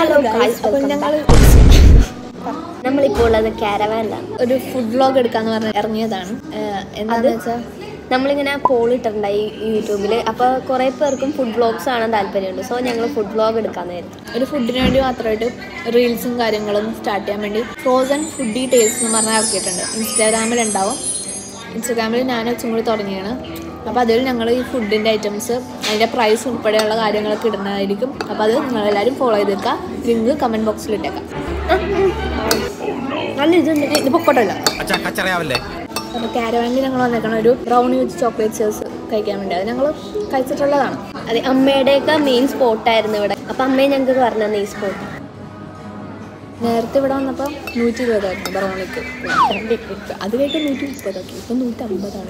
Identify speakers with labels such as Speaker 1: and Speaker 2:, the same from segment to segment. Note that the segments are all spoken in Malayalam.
Speaker 1: ഹലോ
Speaker 2: guys,
Speaker 1: അപ്പോൾ
Speaker 2: welcome
Speaker 1: ഞങ്ങൾ
Speaker 2: നമ്മളിപ്പോൾ ഉള്ളത് കാരവാനിലാണ്
Speaker 1: ഒരു ഫുഡ് വ്ളോഗ് എടുക്കാന്ന് പറഞ്ഞ് ഇറങ്ങിയതാണ് ഏഹ് എന്താന്ന് വെച്ചാൽ
Speaker 2: നമ്മളിങ്ങനെ പോൾ ഇട്ടിട്ടുണ്ടായി ഈ യൂട്യൂബിൽ അപ്പോൾ കുറേ പേർക്കും ഫുഡ് വ്ളോഗ്സ് കാണാൻ താല്പര്യമുണ്ട് സോ ഞങ്ങൾ ഫുഡ് വ്ളോഗ് എടുക്കാന്ന് കരുതി
Speaker 1: ഒരു ഫുഡിന് വേണ്ടി മാത്രമായിട്ട് റീൽസും കാര്യങ്ങളും സ്റ്റാർട്ട് ചെയ്യാൻ വേണ്ടി ഫ്രോസൺ ഫുഡി ടേസ്റ്റ് എന്ന് പറഞ്ഞാൽ ഇറക്കിയിട്ടുണ്ട് ഇൻസ്റ്റാഗ്രാമിൽ ഉണ്ടാവും ഇൻസ്റ്റാഗ്രാമിൽ ഞാൻ വെച്ചും കൂടി തുടങ്ങിയാണ് അപ്പോൾ അതിൽ ഞങ്ങൾ ഈ ഫുഡിൻ്റെ ഐറ്റംസ് അതിൻ്റെ പ്രൈസ് ഉൾപ്പെടെയുള്ള കാര്യങ്ങളൊക്കെ ഇടുന്നതായിരിക്കും അപ്പോൾ അത് നിങ്ങളെല്ലാവരും ഫോളോ ചെയ്തേക്കുക ലിങ്ക് കമൻറ്റ് ബോക്സിൽ ഇട്ടേക്കാം
Speaker 2: നല്ല ഇതുണ്ട്
Speaker 1: ഇത് പൊക്കോട്ടല്ല
Speaker 3: അച്ഛാ കച്ചറയാവല്ലേ
Speaker 1: അപ്പോൾ കാരവാനിൽ ഞങ്ങൾ വന്നേക്കണം ഒരു ബ്രൗണി വിത്ത് ചോക്ലേറ്റ് ചേർസ് കഴിക്കാൻ വേണ്ടി അത് ഞങ്ങൾ കഴിച്ചിട്ടുള്ളതാണ്
Speaker 2: അതെ അമ്മയുടെയൊക്കെ മെയിൻ സ്പോട്ടായിരുന്നു ഇവിടെ അപ്പം അമ്മയെ ഞങ്ങൾക്ക് പറഞ്ഞു തന്നെ ഈ സ്പോട്ട്
Speaker 1: നേരത്തെ ഇവിടെ വന്നപ്പോൾ നൂറ്റി ഇരുപതായിരുന്നു ബ്രൗണിക്ക് അത് കഴിഞ്ഞിട്ട് നൂറ്റി മുപ്പതൊക്കെ ഇപ്പം നൂറ്റി അമ്പതാണ്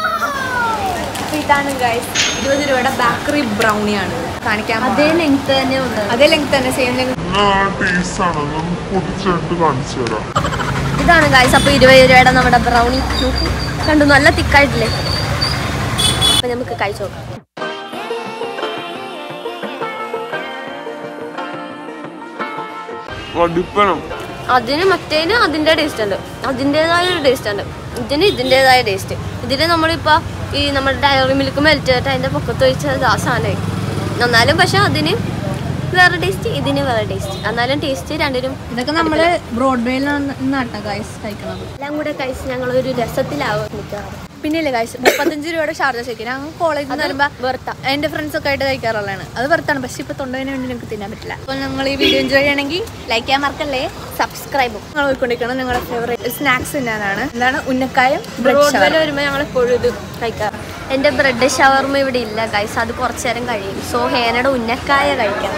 Speaker 1: ഇതാണ് ഗൈസ് ഇരുപത് രൂപയുടെ ബേക്കറി ബ്രൗണിയാണ് കാണിക്കാൻ
Speaker 2: അതേ ലെങ്ത് തന്നെ ഉണ്ട്
Speaker 1: അതേ ലെങ്ത് തന്നെ സെയിം ലെങ്ത്
Speaker 4: ടേസ്റ്റ് ആണ് നമുക്ക് പൊടിച്ചിട്ട് കാണിച്ചു തരാം
Speaker 2: ഇതാണ് ഗായ്സ് അപ്പോൾ ഇരുപത് രൂപയുടെ നമ്മുടെ ബ്രൗണി നോക്കൂ കണ്ടു നല്ല തിക്കായിട്ടില്ലേ അപ്പം നമുക്ക് കഴിച്ചു നോക്കാം
Speaker 4: വടിപ്പണം
Speaker 2: അതിന് മറ്റേന് അതിൻ്റെ ടേസ്റ്റ് ഉണ്ട് അതിൻ്റെതായ ഒരു ടേസ്റ്റ് ഉണ്ട് ഇതിന് ഇതിൻ്റെതായ ടേസ്റ്റ് ഇതിന് നമ്മളിപ്പോൾ ഈ നമ്മുടെ ഡയറി മിൽക്ക് മെൽറ്റ് ചെയ്തിട്ട് അതിൻ്റെ പൊക്കത്ത് വെച്ചത് ആ സാധനമായി എന്നാലും പക്ഷെ അതിന് വേറെ ടേസ്റ്റ് ഇതിന് വേറെ ടേസ്റ്റ് എന്നാലും ടേസ്റ്റ് രണ്ടിനും
Speaker 1: ഇതൊക്കെ നമ്മൾ ബ്രോഡ്വേയിലാണ് നാട്ടാ ഗൈസ് കഴിക്കുന്നത്
Speaker 2: എല്ലാം കൂടെ കഴിച്ച് ഞങ്ങളൊരു രസത്തിലാവും നിൽക്കാറ്
Speaker 1: പിന്നെ ഇല്ലേ ഗൈസ് മുപ്പത്തഞ്ച് രൂപയുടെ ഷാർജ ഷേക്ക് ഞങ്ങൾ കോളേജിൽ നിന്ന് വരുമ്പോൾ
Speaker 2: വെറുത്ത
Speaker 1: എൻ്റെ ഫ്രണ്ട്സ് ഒക്കെ ആയിട്ട് കഴിക്കാറുള്ളതാണ് അത് വെറുത്താണ് പക്ഷേ ഇപ്പോൾ തൊണ്ടതിന് വേണ്ടി നിങ്ങൾക്ക് തിന്നാൻ പറ്റില്ല അപ്പോൾ നിങ്ങൾ ഈ വീഡിയോ എൻജോയ് ചെയ്യണമെങ്കിൽ ലൈക്ക് ചെയ്യാൻ മറക്കല്ലേ
Speaker 2: സബ്സ്ക്രൈബും
Speaker 1: നിങ്ങൾ പോയിക്കൊണ്ടിരിക്കണം നിങ്ങളുടെ ഫേവറേറ്റ് സ്നാക്സ് തിന്നാനാണ് എന്താണ് ഉന്നക്കായം
Speaker 2: ബ്രോഡ്വേയിൽ വരുമ്പോൾ ഞങ്ങൾ എപ്പോഴും ഇത് കഴിക്കാറ് എൻ്റെ ബ്രെഡ് ഷവർമ ഇവിടെ ഇല്ല ഗൈസ് അത് കുറച്ച് നേരം കഴിയും സോ ഹേനയുടെ ഉന്നക്കായ കഴിക്കാം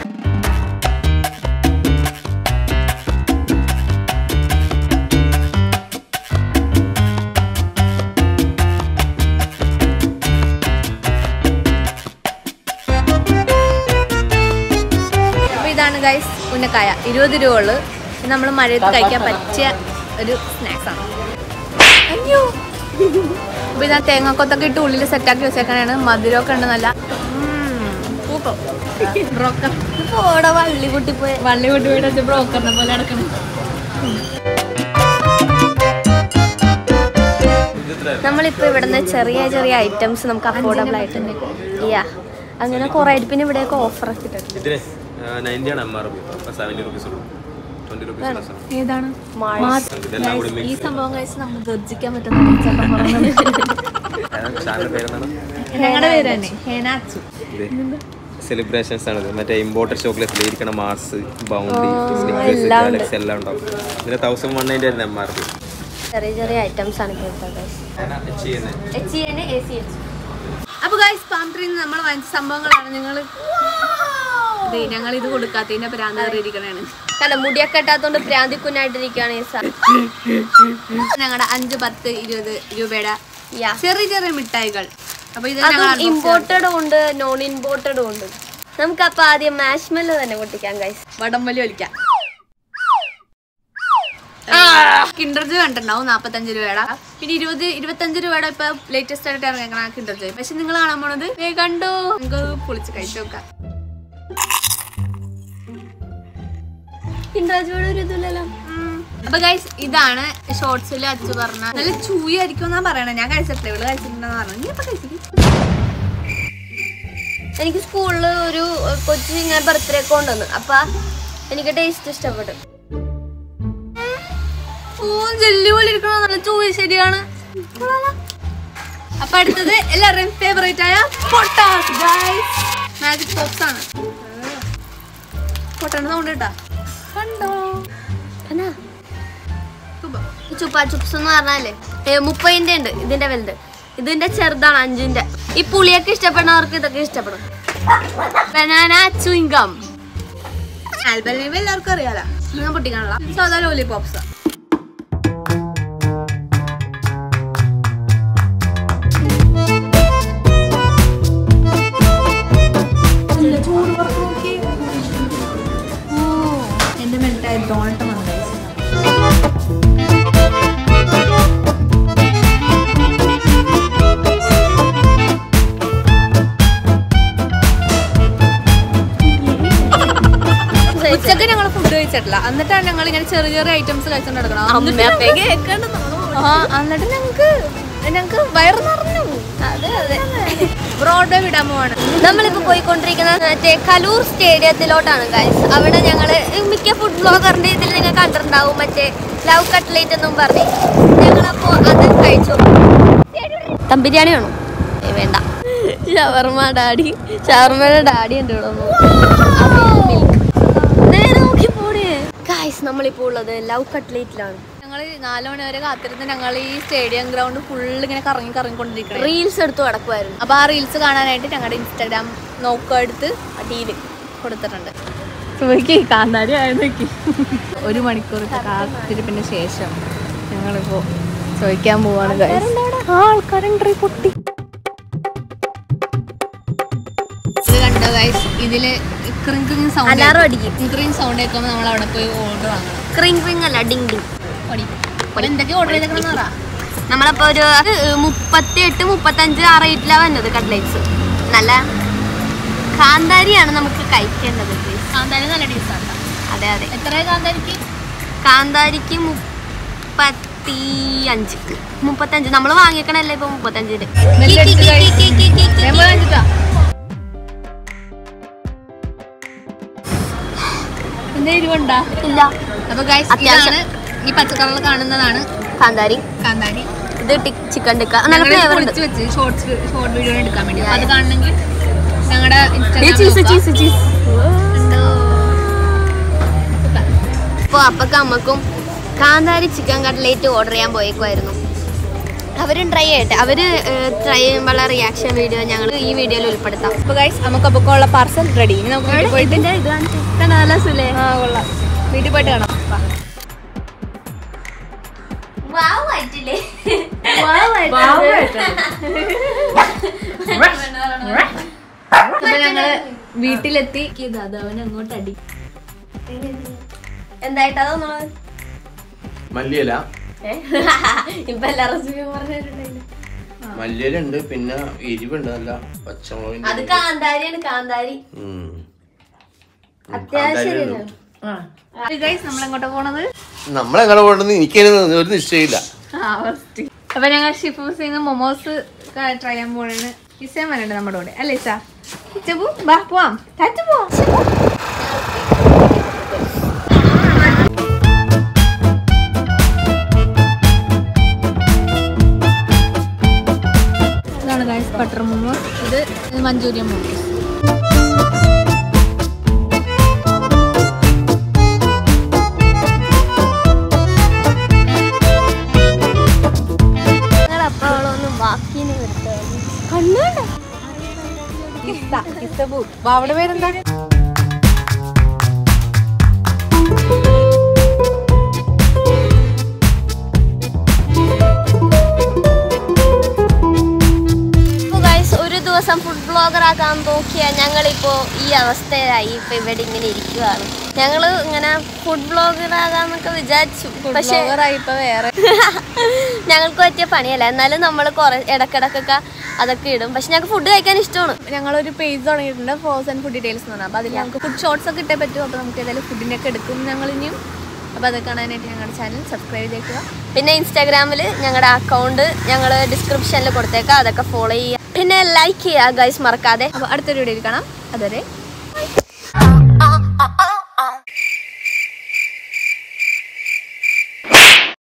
Speaker 1: അപ്പോൾ ഇതാണ് ഗൈസ് ഉന്നക്കായ ഇരുപത് രൂപ ഉള്ളു നമ്മൾ മഴയത്ത് കഴിക്കാൻ പറ്റിയ ഒരു സ്നാക്സ് ആണ് അയ്യോ അപ്പോൾ ഇതാ തേങ്ങാക്കൊത്തൊക്കെ ഇട്ട് ഉള്ളിൽ സെറ്റാക്കി വെച്ചേക്കാനാണ് മധുരമൊക്കെ ഉണ്ട് നല്ല സൂപ്പർ ബ്രോക്കർ
Speaker 2: ഓടെ വള്ളി പൊട്ടിപ്പോയ
Speaker 1: വള്ളി വിട്ട് വീട് വെച്ച് ബ്രോക്കറിനെ പോലെ നടക്കണം
Speaker 2: നമ്മളിപ്പോൾ ഇവിടുന്ന് ചെറിയ ചെറിയ ഐറ്റംസ് നമുക്ക് അഫോർഡബിൾ ആയിട്ടുണ്ട് യാ അങ്ങനെ കുറേ പിന്നെ ഇവിടെയൊക്കെ ഓഫർ ഇട്ടിട്ടുണ്ട്
Speaker 3: ഇതിന് നയൻറ്റി ആണ് എം ആർ പി അപ്പോൾ സെവൻറ്റി റുപ്പീസ് ഉള്ളൂ ട്വൻറ്റി റുപ്പീസ്
Speaker 1: ഏതാണ്
Speaker 3: ഇതെല്ലാം കൂടി
Speaker 1: ഈ
Speaker 3: മിക്സ്
Speaker 1: സംഭവം കഴിച്ച് നമ്മൾ ഗർജിക്കാൻ പറ്റുന്ന ചേട്ടൻ പറഞ്ഞത്
Speaker 3: ചാനൽ പേരെന്താണ്
Speaker 1: ഞങ്ങളുടെ പേര് തന്നെ ഹേനാച്ചു
Speaker 3: ഇത് സെലിബ്രേഷൻസ് ആണ് ഇത് മറ്റേ ഇമ്പോർട്ടഡ് ചോക്ലേറ്റിൽ ഇരിക്കണ മാർസ് ബൗണ്ടി സ്നിക്കേഴ്സ്
Speaker 2: എല്ലാം ഉണ്ട്.
Speaker 3: ഗാലക്സി എല്ലാം ഉണ്ടാവും ഇതിന് തൗസൻഡ് വൺ നയൻറ്റി ആയിരുന്നു എം ആർ പി
Speaker 2: ചെറിയ ചെറിയ ഐറ്റംസ് ആണ് കേട്ടോ H E N A C H
Speaker 1: അപ്പൊ ഗൈസ് പാംട്രിയിൽ നിന്ന് നമ്മൾ വാങ്ങിച്ച സംഭവങ്ങളാണ് നിങ്ങൾ ഞങ്ങൾ ഇത് കൊടുക്കാത്തതിന്റെ പ്രാന്ത് കയറിയിരിക്കണാണ്
Speaker 2: കണ്ട മുടിയൊക്കെ ഇട്ടാത്തോണ്ട് പ്രാന്തി കുഞ്ഞായിട്ടിരിക്കുകയാണ് ഈ സാർ
Speaker 1: ഞങ്ങളുടെ അഞ്ച് പത്ത് ഇരുപത് രൂപയുടെ
Speaker 2: യാ
Speaker 1: ചെറിയ ചെറിയ മിഠായികൾ അപ്പൊ ഇത്
Speaker 2: അതും ഇമ്പോർട്ടഡും ഉണ്ട് നോൺ ഇമ്പോർട്ടഡും ഉണ്ട് നമുക്ക് അപ്പൊ ആദ്യം മാഷ്മെല്ലോ തന്നെ പൊട്ടിക്കാം ഗൈസ്
Speaker 1: വടംവലി വലിക്കാം കിൻഡർ ജോയ് കണ്ടിട്ടുണ്ടാവും നാപ്പത്തഞ്ച് രൂപയുടെ പിന്നെ ഇരുപത് ഇരുപത്തഞ്ച് രൂപയുടെ ഇപ്പൊ ലേറ്റസ്റ്റ് ആയിട്ട് ഇറങ്ങിയ കിൻഡർ ജോയ് പക്ഷെ നിങ്ങൾ കാണാൻ പോണത് ദേ കണ്ടു നമുക്ക് പൊളിച്ച് കഴിച്ചു നോക്കാം
Speaker 2: കിൻഡ്രാജോടെ ഒരു ഇതില്ലല്ലോ
Speaker 1: അപ്പൊ ഗൈസ് ഇതാണ് ഷോർട്സിൽ അച്ചു പറഞ്ഞ നല്ല ചൂയായിരിക്കും എന്നാ പറയണേ ഞാൻ കഴിച്ചിട്ടില്ല ഇവള് കഴിച്ചിട്ടുണ്ടെന്ന് പറഞ്ഞു നീ അപ്പൊ കഴിച്ചിട്ട്
Speaker 2: എനിക്ക് സ്കൂളിൽ ഒരു കൊച്ചു ഞാൻ ബർത്ത്ഡേ ഒക്കെ കൊണ്ടുവന്നു അപ്പൊ എനിക്ക് ടേസ്റ്റ് ഇഷ്ടപ്പെട്ടു
Speaker 1: ഓ ജെല്ലി പോലെ ഇരിക്കണ നല്ല ചൂയ ശരിയാണ് കൊള്ളാലോ. അപ്പൊ അടുത്തത് എല്ലാവരുടെയും ഫേവറേറ്റ് ആയ പൊട്ടാസ് ഗൈസ് മാജിക് ബോക്സ് ആണ് പൊട്ടാണ് സൗണ്ട് കേട്ടാ കണ്ടോ
Speaker 2: എന്നാ
Speaker 1: സൂപ്പർ
Speaker 2: ഈ ചുപ്പാ ചുപ്സ് എന്ന് പറഞ്ഞാലേ ഏ, മുപ്പതിന്റെ ഉണ്ട് ഇതിന്റെ വലുത് ഇതിന്റെ ചെറുതാണ് അഞ്ചിന്റെ ഈ പുളിയൊക്കെ ഇഷ്ടപ്പെടുന്നവർക്ക് ഇതൊക്കെ ഇഷ്ടപ്പെടും ബനാന ചുയിങ്കം
Speaker 1: ആൽബം എല്ലാവർക്കും അറിയാലോ ഞാൻ പൊട്ടിക്കാനുള്ള സാധാ ലോലിപോപ്സ് എന്റെ മെൽറ്റായ ഡോണട്ട് വന്നു കഴിച്ചിട്ടില്ല എന്നിട്ടാണ് ഞങ്ങൾ ഇങ്ങനെ ചെറിയ ചെറിയ ഐറ്റംസ് കഴിച്ചോണ്ട് നടക്കണം
Speaker 2: അമ്മയപ്പേ കേൾക്കണ്ട
Speaker 1: ആ എന്നിട്ട് ഞങ്ങക്ക് ഞങ്ങക്ക് വയറ് നിറഞ്ഞു
Speaker 2: അതെ അതെ
Speaker 1: ബ്രോഡ്വേ വിടാൻ പോവാണ്
Speaker 2: നമ്മളിപ്പോ പോയിക്കൊണ്ടിരിക്കുന്ന മറ്റേ കലൂർ സ്റ്റേഡിയത്തിലോട്ടാണ് ഗൈസ് അവിടെ ഞങ്ങള് മിക്ക ഫുഡ് ബ്ലോഗറിന്റെ ഇതിൽ നിങ്ങൾ കണ്ടിട്ടുണ്ടാവും മറ്റേ ലവ് കട്ട്ലേറ്റ് എന്നും പറഞ്ഞ് ഞങ്ങളപ്പോ അത് കഴിച്ചു ദം ബിരിയാണി വേണോ ഏയ് വേണ്ട ഷവർമ ഡാഡി ഷവർമയുടെ ഡാഡി എൻ്റെ കൂടെ ഗൈസ് നമ്മളിപ്പോ ഉള്ളത് ലവ് കട്ട്ലേറ്റിലാണ്
Speaker 1: ഞങ്ങൾ നാല് മണി വരെ കാത്തിരുന്ന് ഞങ്ങൾ ഈ സ്റ്റേഡിയം ഗ്രൗണ്ട് ഫുള്ള് ഇങ്ങനെ കറങ്ങി കറങ്ങിക്കൊണ്ടിരിക്കണേ
Speaker 2: റീൽസ് എടുത്ത് കിടക്കുമായിരുന്നു
Speaker 1: അപ്പൊ ആ റീൽസ് കാണാനായിട്ട് ഞങ്ങളുടെ ഇൻസ്റ്റാഗ്രാം നോക്കുക എടുത്ത് അടിയിൽ കൊടുത്തിട്ടുണ്ട് കാന്താരി ആയിരുന്നു ഒരു മണിക്കൂറത്തെ കാത്തിരിപ്പിന് ശേഷം ഞങ്ങളിപ്പോ ചോദിക്കാൻ പോവാണ് ആൾക്കാരുണ്ട് പൊട്ടി ഇത് കണ്ടോ ഗൈസ് ഇതില് ക്രിങ് ക്രിങ് സൗണ്ട്
Speaker 2: അലാറം അടിക്കും
Speaker 1: ക്രിങ് സൗണ്ട് കേൾക്കുമ്പോൾ നമ്മൾ അവിടെ പോയി ഓർഡർ വാങ്ങണം
Speaker 2: ക്രിങ് ക്രിങ് അല്ല ഡിങ് ഡിങ്
Speaker 1: പൊടി പൊടി എന്തൊക്കെ ഓർഡർ ചെയ്തേക്കണെന്ന് പറ
Speaker 2: നമ്മളപ്പോ ഒരു മുപ്പത്തി എട്ട് മുപ്പത്തഞ്ച് ആ റേറ്റിലാണ് വന്നത് കട്ട്ലേറ്റ്സ് നല്ല കാന്താരിയാണ് നമുക്ക് കഴിക്കേണ്ടത് please.
Speaker 1: കാന്താരി നല്ല ടേസ്റ്റാണ്
Speaker 2: അതെ അതെ
Speaker 1: എത്ര കാന്താരിക്ക്
Speaker 2: കാന്താരിക്ക് മുപ്പത്തി അഞ്ച് മുപ്പത്തഞ്ച് നമ്മൾ വാങ്ങിക്കണല്ലേ ഇപ്പൊ മുപ്പത്തഞ്ചിന്
Speaker 1: മെല്ലടിച്ച് കഴിച്ച്. ഞാൻ പോയി വാങ്ങിച്ചിട്ടാ. എന്താ എരിവുണ്ടാ
Speaker 2: ഇല്ല
Speaker 1: അപ്പൊ ഗൈസ്
Speaker 2: അത്യാവശ്യം.
Speaker 1: ഇതാണ് ഈ പച്ചക്കറികൾ കാണുന്നതാണ്
Speaker 2: കാന്താരി
Speaker 1: കാന്താരി
Speaker 2: ഇത് ടിക് ചിക്കൻ ടിക്ക നല്ല
Speaker 1: ഞങ്ങള്
Speaker 2: ഫ്ലേവർ ഉണ്ട്
Speaker 1: പൊളിച്ച് വെച്ച് ഷോർട്സ് ഷോർട്ട് വീഡിയോ എടുക്കാൻ വേണ്ടി അപ്പൊ അത് കാണണമെങ്കിൽ ഞങ്ങളുടെ
Speaker 2: ചീസ് ചീസ് ചീസ്
Speaker 1: ഉണ്ടോ
Speaker 2: അപ്പോൾ അപ്പൊക്കെ അമ്മക്കും കാന്താരി ചിക്കൻ കട്ട്ലേറ്റ് ഓർഡർ ചെയ്യാൻ പോയേക്കുമായിരുന്നു അവരും ട്രൈ ചെയ്യട്ടെ അവര് ട്രൈ ചെയ്യുമ്പോഴുള്ള റിയാക്ഷൻ വീഡിയോ ഞങ്ങൾ ഈ വീഡിയോയിൽ ഉൾപ്പെടുത്താം
Speaker 1: അപ്പൊ ഗൈസ് നമുക്കൊക്കെ ഉള്ള പാർസൽ റെഡി ഇനി നമുക്ക് വീട്ടിൽ പോയിട്ട്
Speaker 2: ഇതിന്റെ ഇത് കാണിച്ച്. കണ്ടോ, നല്ല സുലേ
Speaker 1: ആ കൊള്ളാം വീട്ടിൽ പോയിട്ട് കാണാം വാ. അപ്പൊ ഞങ്ങള് വീട്ടിലെത്തി അത് അവൻ അങ്ങോട്ട് അടി
Speaker 2: എന്തായിട്ടാ തോന്നുന്നത്
Speaker 3: മല്ലിയില
Speaker 2: ഇപ്പൊ എല്ലാ റെസിപ്പിയും പറഞ്ഞിട്ടുണ്ടായില്ല
Speaker 3: മല്ലിയില ഉണ്ട് പിന്നെ എരിവുണ്ട് നല്ല
Speaker 2: അത്
Speaker 3: പച്ചമുളകിന്റെ
Speaker 2: കാന്താരിയാണ് കാന്താരി
Speaker 3: ഉം.
Speaker 2: അത്യാവശ്യം
Speaker 3: കാന്താരി
Speaker 2: എരിവ്.
Speaker 1: ഗൈസ് നമ്മൾ എങ്ങോട്ടാ പോണത്
Speaker 3: നമ്മളെങ്ങനെ പോകണമെന്ന് എനിക്കതിന് ഒരു നിശ്ചയമില്ല
Speaker 1: അപ്പൊ ഞങ്ങൾ ഷിഫൂസിൽ നിന്ന് മൊമോസ് ട്രൈ ചെയ്യാൻ പോണാണ് ഇസേം വരണ്ട് നമ്മുടെ കൂടെ അല്ലേ ഇസ ഇച്ചബു ബാ പോവാം താറ്റ് പോവാം ഇതാണ് ഗൈസ് ബട്ടർ മൊമോസ് ഇത് മഞ്ചൂരിയൻ മൊമോസ്
Speaker 2: ഞങ്ങൾ അപ്പൊ അവളൊന്ന് ബാക്കിന് വരുത്തോ കണ്ണുണ്ടോ
Speaker 1: ഇസബു അവിടെ പേരെന്താ
Speaker 2: ഗൈസ് ഒരു ദിവസം ഫുഡ് ബ്ലോഗർ ആക്കാൻ നോക്കിയ ഞങ്ങളിപ്പോ ഈ അവസ്ഥയിലായി ഇപ്പൊ ഇവിടെ ഇങ്ങനെ ഇരിക്കുകയാണ് ഞങ്ങള് ഇങ്ങനെ ഫുഡ് ബ്ലോഗർ ആകാന്നൊക്കെ വിചാരിച്ചു പക്ഷെ
Speaker 1: ഇപ്പൊ വേറെ
Speaker 2: ഞങ്ങൾക്ക് പറ്റിയ പണിയല്ല എന്നാലും നമ്മൾ കുറെ ഇടക്കിടക്കൊക്കെ അതൊക്കെ ഇടും പക്ഷെ ഞങ്ങൾക്ക് ഫുഡ് കഴിക്കാൻ ഇഷ്ടമാണ്
Speaker 1: ഞങ്ങളൊരു പേജ് തുടങ്ങിയിട്ടുണ്ട് ഫ്രോസൺ ഫുഡ് ഡീറ്റെയിൽസ് എന്ന് പറഞ്ഞാൽ അപ്പോൾ അതിൽ നമുക്ക് ഫുഡ് ഷോർട്സ് ഒക്കെ ഇട്ടേ പറ്റും അപ്പോൾ നമുക്ക് ഏതായാലും ഫുഡിൻ്റെ ഒക്കെ എടുക്കും ഞങ്ങൾ ഇനിയും അപ്പോൾ അത് കാണാനായിട്ട് ഞങ്ങളുടെ ചാനൽ സബ്സ്ക്രൈബ് ചെയ്തേക്കുക
Speaker 2: പിന്നെ ഇൻസ്റ്റാഗ്രാമിൽ ഞങ്ങളുടെ അക്കൗണ്ട് ഞങ്ങൾ ഡിസ്ക്രിപ്ഷനിൽ കൊടുത്തേക്കാം അതൊക്കെ ഫോളോ ചെയ്യുക പിന്നെ ലൈക്ക് ചെയ്യുക ഗൈസ് മറക്കാതെ
Speaker 1: അപ്പോൾ അടുത്തൊരു വീഡിയോയിൽ കാണാം അതുവരെ